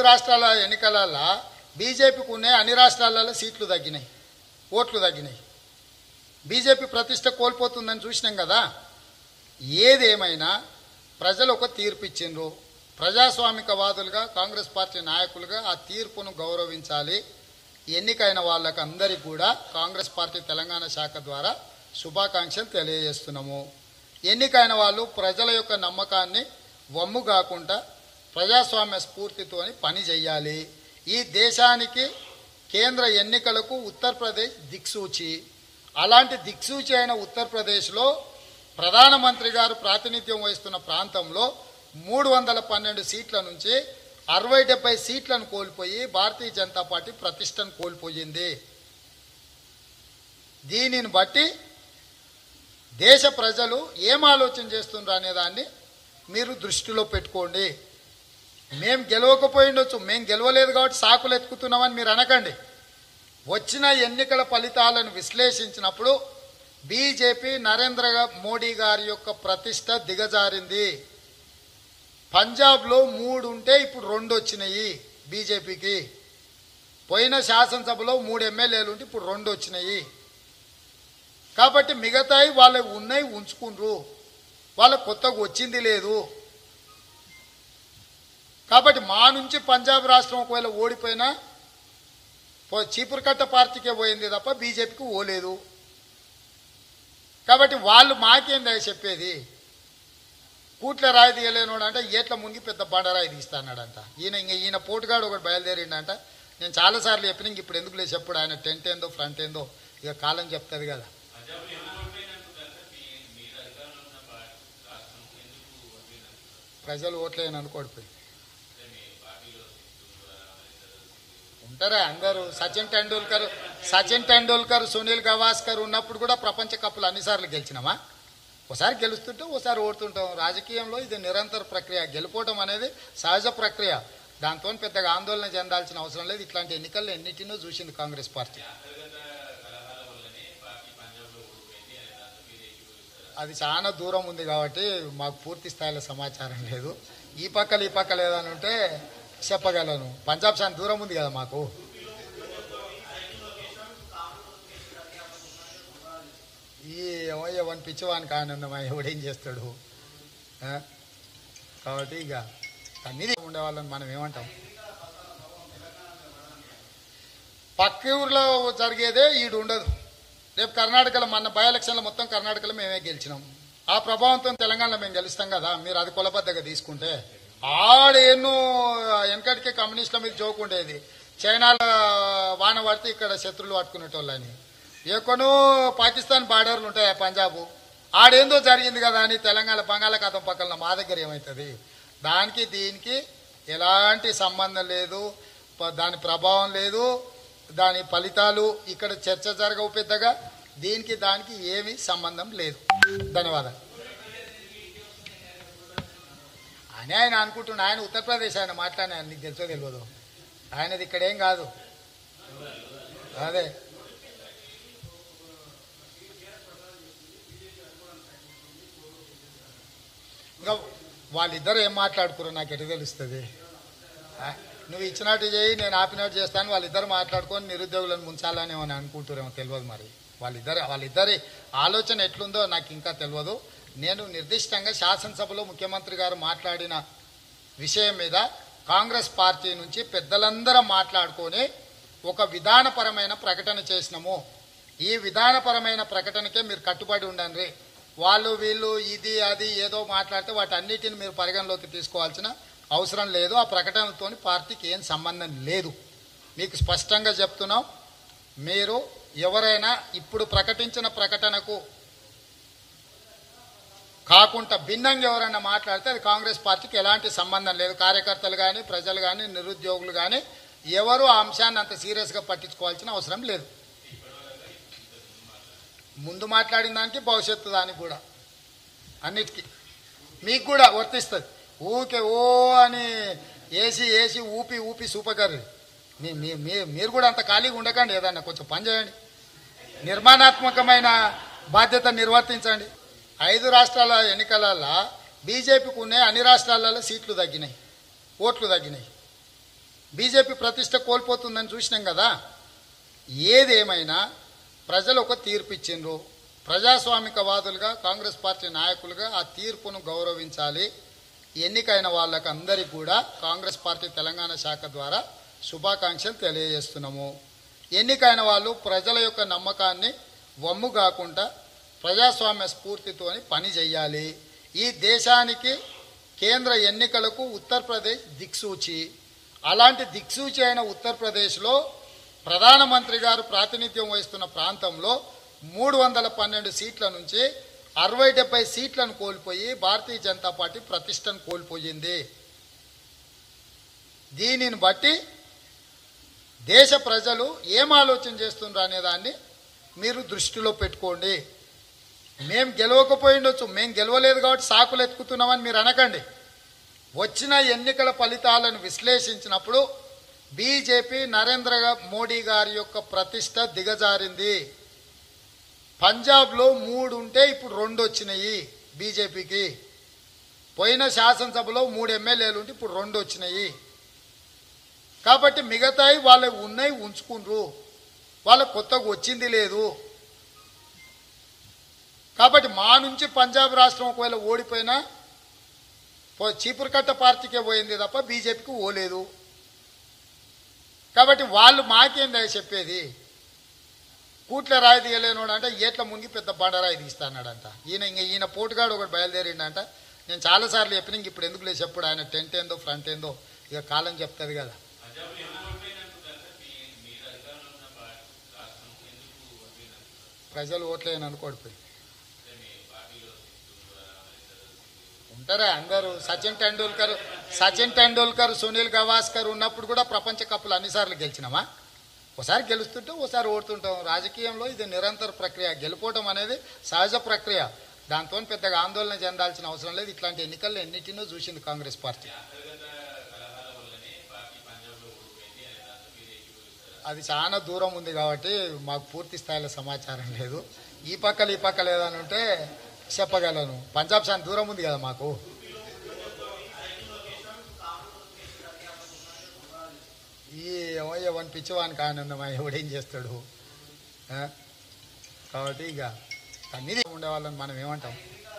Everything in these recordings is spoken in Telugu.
రాష్ట్రాల ఎన్నికలలో బీజేపీకి ఉన్నాయి అన్ని రాష్ట్రాలలో సీట్లు తగ్గినాయి ఓట్లు తగ్గినాయి బీజేపీ ప్రతిష్ట కోల్పోతుందని చూసినాం కదా ఏదేమైనా ప్రజలు ఒక తీర్పు ఇచ్చిండ్రు ప్రజాస్వామికవాదులుగా కాంగ్రెస్ పార్టీ నాయకులుగా ఆ తీర్పును గౌరవించాలి ఎన్నికైన వాళ్ళకి అందరికీ కూడా కాంగ్రెస్ పార్టీ తెలంగాణ శాఖ ద్వారా శుభాకాంక్షలు తెలియజేస్తున్నాము ఎన్నికైన వాళ్ళు ప్రజల యొక్క నమ్మకాన్ని వమ్ము కాకుండా ప్రజాస్వామ్య స్ఫూర్తితోని పని చేయాలి ఈ దేశానికి కేంద్ర ఎన్నికలకు ఉత్తరప్రదేశ్ దిక్సూచి అలాంటి దిక్సూచి అయిన ఉత్తరప్రదేశ్లో ప్రధానమంత్రి గారు ప్రాతినిధ్యం వహిస్తున్న ప్రాంతంలో మూడు వందల పన్నెండు సీట్ల నుంచి అరవై డెబ్బై సీట్లను కోల్పోయి భారతీయ జనతా పార్టీ ప్రతిష్టను కోల్పోయింది దీనిని బట్టి దేశ ప్రజలు ఏం ఆలోచన చేస్తున్నారు అనే దాన్ని మీరు దృష్టిలో పెట్టుకోండి మేము గెలవకపోయిండొచ్చు మేము గెలవలేదు కాబట్టి సాకులు ఎత్తుకుతున్నామని మీరు అనకండి వచ్చిన ఎన్నికల ఫలితాలను విశ్లేషించినప్పుడు బీజేపీ నరేంద్ర మోడీ గారి యొక్క ప్రతిష్ట దిగజారింది పంజాబ్లో మూడు ఉంటే ఇప్పుడు రెండు వచ్చినాయి బీజేపీకి పోయిన శాసనసభలో మూడు ఎమ్మెల్యేలు ఉంటే ఇప్పుడు రెండు వచ్చినాయి కాబట్టి మిగతాయి వాళ్ళకి ఉన్నాయి ఉంచుకుండ్రు వాళ్ళ కొత్తగా వచ్చింది లేదు కాబట్టి మా నుంచి పంజాబ్ రాష్ట్రం ఒకవేళ ఓడిపోయినా పో- చీపురుకట్ట పార్టీకే పోయింది తప్ప బీజేపీకి ఓలేదు కాబట్టి వాళ్ళు మాకేందా చెప్పేది కూట్ల రాయి తీయలేనోడు అంటే ఏట్ల మునిగి పెద్ద బండరాయి తీస్తాన్నాడంట ఈయన ఇంక ఈయన పోటుగాడు ఒకటి బయలుదేరిండంట నేను చాలాసార్లు చెప్పిన ఇంక ఇప్పుడు ఎందుకు లేదు చెప్పుడు ఆయన టెంట్ ఏందో ఫ్రంట్ ఏందో ఇక కాలం చెప్తుంది కదా ప్రజలు ఓట్లేని అనుకోడిపోయి ఉంటారా అందరూ సచిన్ టెండూల్కర్ సచిన్ టెండూల్కర్ సునీల్ గవాస్కర్ ఉన్నప్పుడు కూడా ప్రపంచ కప్పులు అన్నిసార్లు గెలిచినామా ఒకసారి గెలుస్తుంటే ఒకసారి ఓడుతుంటాం రాజకీయంలో ఇది నిరంతర ప్రక్రియ గెలుపోవటం అనేది సహజ ప్రక్రియ దాంతో పెద్దగా ఆందోళన చెందాల్సిన అవసరం లేదు ఇట్లాంటి ఎన్నికల్లో ఎన్నిటినో చూసింది కాంగ్రెస్ పార్టీ అది చాలా దూరం ఉంది కాబట్టి మాకు పూర్తి స్థాయిలో సమాచారం లేదు ఈ పక్కలు ఈ పక్కలు ఏదైనా ఉంటే చెప్పగలను పంజాబ్ చాలా దూరం ఉంది కదా మాకు ఈ ఎవని పిచ్చివానికి ఆనందమా ఎవడేం చేస్తాడు ఆ? కాబట్టి ఇక అన్నీ ఉండే వాళ్ళని మనం ఏమంటాం పక్క ఊర్లో జరిగేదే ఈడు ఉండదు రేపు కర్ణాటకలో మన బై ఎలక్షన్లో మొత్తం కర్ణాటకలో మేమే గెలిచినాం ఆ ప్రభావంతో తెలంగాణలో మేము గెలుస్తాం కదా మీరు అది కొలబద్దగా తీసుకుంటే ఆడేన్నో వెనకటికే కమ్యూనిస్టుల మీద జోకు ఉండేది చైనాలో వాన పడితే ఇక్కడ శత్రువులు పట్టుకునేటోళ్ళని ఎక్కడో పాకిస్తాన్ బార్డర్లు ఉంటాయి పంజాబ్ ఆడేందో జరిగింది కదా అని తెలంగాణ బంగాళాఖాతం పక్కన మా దగ్గర ఏమవుతుంది దానికి దీనికి ఎలాంటి సంబంధం లేదు ప- దాని ప్రభావం లేదు దాని ఫలితాలు ఇక్కడ చర్చ జరగవు పెద్దగా దీనికి దానికి ఏమీ సంబంధం లేదు ధన్యవాదాలు అని ఆయన అనుకుంటున్నా ఆయన ఉత్తరప్రదేశ్ ఆయన మాట్లాడిన ఆయన నీకు తెలుసో తెలియదు ఆయనది ఇక్కడేం కాదు అదే ఇంకా వాళ్ళిద్దరు ఏం మాట్లాడుకురో నాకు ఎటు తెలుస్తుంది ఆ, నువ్వు ఇచ్చినట్టు చేయి నేను ఆపినట్టు చేస్తాను వాళ్ళిద్దరు మాట్లాడుకొని నిరుద్యోగులను ముంచాలని అని అనుకుంటారేమో తెలియదు మరి వాళ్ళిద్దరు వాళ్ళిద్దరి ఆలోచన ఎట్లుందో నాకు ఇంకా తెలియదు నేను నిర్దిష్టంగా శాసనసభలో ముఖ్యమంత్రి గారు మాట్లాడిన విషయం మీద కాంగ్రెస్ పార్టీ నుంచి పెద్దలందరం మాట్లాడుకొని ఒక విధానపరమైన ప్రకటన చేసినాము ఈ విధానపరమైన ప్రకటనకే మీరు కట్టుబడి ఉండండి వాళ్ళు వీళ్ళు ఇది అది ఏదో మాట్లాడితే వాటన్నిటిని మీరు పరిగణలోకి తీసుకోవాల్సిన అవసరం లేదు ఆ ప్రకటనతో పార్టీకి ఏం సంబంధం లేదు మీకు స్పష్టంగా చెప్తున్నాం మీరు ఎవరైనా ఇప్పుడు ప్రకటించిన ప్రకటనకు కాకుండా భిన్నంగా ఎవరైనా మాట్లాడితే అది కాంగ్రెస్ పార్టీకి ఎలాంటి సంబంధం లేదు కార్యకర్తలు కానీ ప్రజలు కానీ నిరుద్యోగులు కానీ ఎవరు ఆ అంశాన్ని అంత సీరియస్గా పట్టించుకోవాల్సిన అవసరం లేదు ముందు మాట్లాడిన దానికి భవిష్యత్తు దానికి కూడా అన్నిటికీ మీకు కూడా వర్తిస్తుంది ఊకే ఓ అని ఏసి ఏసి ఊపి ఊపి సూపకర్రి మీ మీ మీ- మీరు కూడా అంత ఖాళీగా ఉండకండి ఏదన్నా కొంచెం పని చేయండి నిర్మాణాత్మకమైన బాధ్యత నిర్వర్తించండి ఐదు రాష్ట్రాల ఎన్నికలలో బీజేపీకి ఉన్నాయి అన్ని రాష్ట్రాలలో సీట్లు తగ్గినాయి ఓట్లు తగ్గినాయి బీజేపీ ప్రతిష్ట కోల్పోతుందని చూసినాం కదా ఏదేమైనా ప్రజలు ఒక తీర్పు ఇచ్చిండ్రు ప్రజాస్వామికవాదులుగా కాంగ్రెస్ పార్టీ నాయకులుగా ఆ తీర్పును గౌరవించాలి ఎన్నికైన వాళ్ళకి అందరికీ కూడా కాంగ్రెస్ పార్టీ తెలంగాణ శాఖ ద్వారా శుభాకాంక్షలు తెలియజేస్తున్నాము ఎన్నికైన వాళ్ళు ప్రజల యొక్క నమ్మకాన్ని వమ్ము కాకుండా ప్రజాస్వామ్య స్ఫూర్తితోని పని చేయాలి ఈ దేశానికి కేంద్ర ఎన్నికలకు ఉత్తరప్రదేశ్ దిక్సూచి అలాంటి దిక్సూచి అయిన ఉత్తరప్రదేశ్లో ప్రధానమంత్రి గారు ప్రాతినిధ్యం వహిస్తున్న ప్రాంతంలో మూడు వందల పన్నెండు సీట్ల నుంచి అరవై డెబ్బై సీట్లను కోల్పోయి భారతీయ జనతా పార్టీ ప్రతిష్టను కోల్పోయింది దీనిని బట్టి దేశ ప్రజలు ఏం ఆలోచన చేస్తుండ్రు అనే దాన్ని మీరు దృష్టిలో పెట్టుకోండి మేం గెలవకపోయిండొచ్చు మేం గెలవలేదు కాబట్టి సాకులు ఎత్తుకుతున్నామని మీరు అనకండి వచ్చిన ఎన్నికల ఫలితాలను విశ్లేషించినప్పుడు బీజేపీ నరేంద్ర మోడీ గారి యొక్క ప్రతిష్ట దిగజారింది పంజాబ్లో మూడు ఉంటే ఇప్పుడు రెండు వచ్చినాయి బీజేపీకి పోయిన శాసనసభలో మూడు ఎమ్మెల్యేలు ఉంటే ఇప్పుడు రెండు వచ్చినాయి కాబట్టి మిగతాయి వాళ్ళకి ఉన్నాయి ఉంచుకుండ్రు వాళ్ళ కొత్తగా వచ్చింది లేదు కాబట్టి మా నుంచి పంజాబ్ రాష్ట్రం ఒకవేళ ఓడిపోయినా పో- చీపురుకట్ట పార్టీకే పోయింది తప్ప బీజేపీకి ఓలేదు కాబట్టి వాళ్ళు మాకేందా చెప్పేది కూట్ల రాయి తీయలేనోడు అంటే ఏట్ల మునిగి పెద్ద బండరాయి తీస్తాన్నాడంట ఈయన ఇంక ఈయన పోటుగాడు ఒకటి బయలుదేరిండంట నేను చాలాసార్లు చెప్పిన ఇంక ఇప్పుడు ఎందుకు లేదు చెప్పుడు ఆయన టెంట్ ఏందో ఫ్రంట్ ఏందో ఇక కాలం చెప్తుంది కదా ప్రజలు ఓట్లేని అనుకోడిపోయి ఉంటారా అందరూ సచిన్ టెండూల్కర్ సచిన్ టెండూల్కర్ సునీల్ గవాస్కర్ ఉన్నప్పుడు కూడా ప్రపంచ కప్పులు అన్నిసార్లు గెలిచినామా ఒకసారి గెలుస్తుంటాం ఒకసారి ఓడుతుంటాం రాజకీయంలో ఇది నిరంతర ప్రక్రియ గెలుపోవటం అనేది సహజ ప్రక్రియ దాంతో పెద్దగా ఆందోళన చెందాల్సిన అవసరం లేదు ఇట్లాంటి ఎన్నికల్లో ఎన్నిటినో చూసింది కాంగ్రెస్ పార్టీ అది చాలా దూరం ఉంది కాబట్టి మాకు పూర్తి స్థాయిలో సమాచారం లేదు ఈ పక్కలు ఈ పక్కలు ఏదైనా ఉంటే చెప్పగలను పంజాబ్ చాలా దూరం ఉంది కదా మాకు ఈ ఏమో ఎవరిని పిచ్చివానికి ఆనందమా ఎవడేం చేస్తాడు ఆ? కాబట్టి ఇక అన్నీ ఉండేవాళ్ళని మనం ఏమంటాం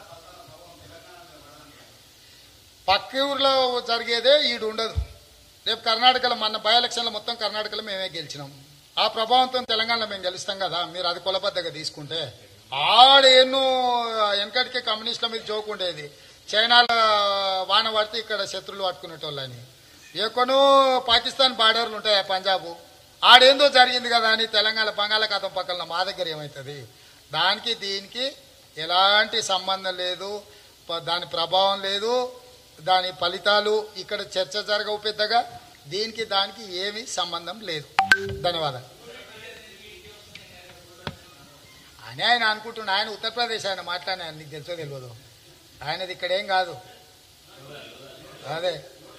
పక్క ఊర్లో జరిగేదే ఈడు ఉండదు రేపు కర్ణాటకలో మన బై ఎలక్షన్లో మొత్తం కర్ణాటకలో మేమే గెలిచినాం ఆ ప్రభావంతో తెలంగాణలో మేము గెలుస్తాం కదా మీరు అది కొలబద్దగా తీసుకుంటే ఆడ ఎన్నో వెనకటికే కమ్యూనిస్టుల మీద జోక్ ఉండేది చైనాలో వాన పడితే ఇక్కడ శత్రులు పట్టుకునేటోళ్ళని ఎక్కడో పాకిస్తాన్ బార్డర్లు ఉంటాయి పంజాబ్ ఆడేందో జరిగింది కదా అని తెలంగాణ బంగాళాఖాతం పక్కన మా దగ్గర ఏమవుతుంది దానికి దీనికి ఎలాంటి సంబంధం లేదు ప- దాని ప్రభావం లేదు దాని ఫలితాలు ఇక్కడ చర్చ జరగవు పెద్దగా దీనికి దానికి ఏమీ సంబంధం లేదు ధన్యవాదాలు అని ఆయన అనుకుంటున్నా ఆయన ఉత్తరప్రదేశ్ ఆయన మాట్లాడిన నీకు తెలుసో తెలియదు ఆయనది ఇక్కడేం కాదు అదే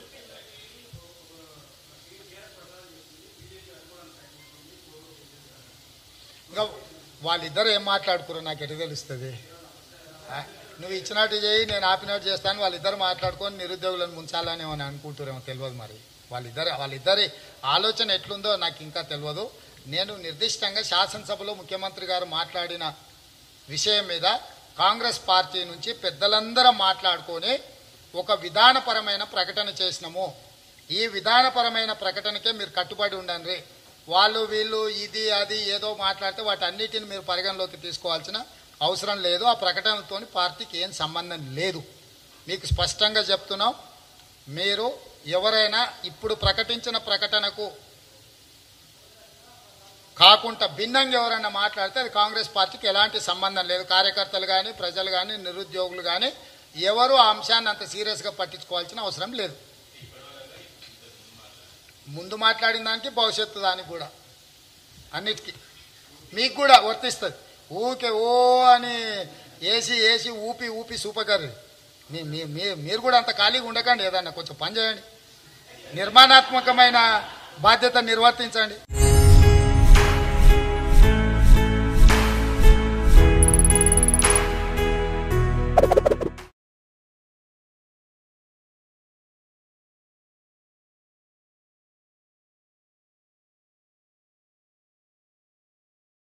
ఇంకా వాళ్ళిద్దరు ఏం మాట్లాడుకున్నారు నాకు ఎటు తెలుస్తుంది ఆ, నువ్వు ఇచ్చినట్టు చేయి నేను ఆపినట్టు చేస్తాను వాళ్ళిద్దరు మాట్లాడుకొని నిరుద్యోగులను ముంచాలని అని అనుకుంటారేమో తెలియదు మరి వాళ్ళిద్దరు వాళ్ళిద్దరి ఆలోచన ఎట్లుందో నాకు ఇంకా తెలియదు నేను నిర్దిష్టంగా శాసనసభలో ముఖ్యమంత్రి గారు మాట్లాడిన విషయం మీద కాంగ్రెస్ పార్టీ నుంచి పెద్దలందరం మాట్లాడుకొని ఒక విధానపరమైన ప్రకటన చేసినాము ఈ విధానపరమైన ప్రకటనకే మీరు కట్టుబడి ఉండండి వాళ్ళు వీళ్ళు ఇది అది ఏదో మాట్లాడితే వాటన్నిటిని మీరు పరిగణలోకి తీసుకోవాల్సిన అవసరం లేదు ఆ ప్రకటనలతో పార్టీకి ఏం సంబంధం లేదు మీకు స్పష్టంగా చెప్తున్నాం మీరు ఎవరైనా ఇప్పుడు ప్రకటించిన ప్రకటనకు కాకుండా భిన్నంగా ఎవరైనా మాట్లాడితే అది కాంగ్రెస్ పార్టీకి ఎలాంటి సంబంధం లేదు కార్యకర్తలు కానీ ప్రజలు కానీ నిరుద్యోగులు కానీ ఎవరు ఆ అంశాన్ని అంత సీరియస్గా పట్టించుకోవాల్సిన అవసరం లేదు ముందు మాట్లాడిన దానికి భవిష్యత్తు దానికి కూడా అన్నిటికీ మీకు కూడా వర్తిస్తుంది ఊకే ఓ అని ఏసి ఏసి ఊపి ఊపి సూపకర్రి మీ మీ- మీ- మీరు కూడా అంత ఖాళీగా ఉండకండి ఏదన్నా కొంచెం పని చేయండి నిర్మాణాత్మకమైన బాధ్యత నిర్వర్తించండి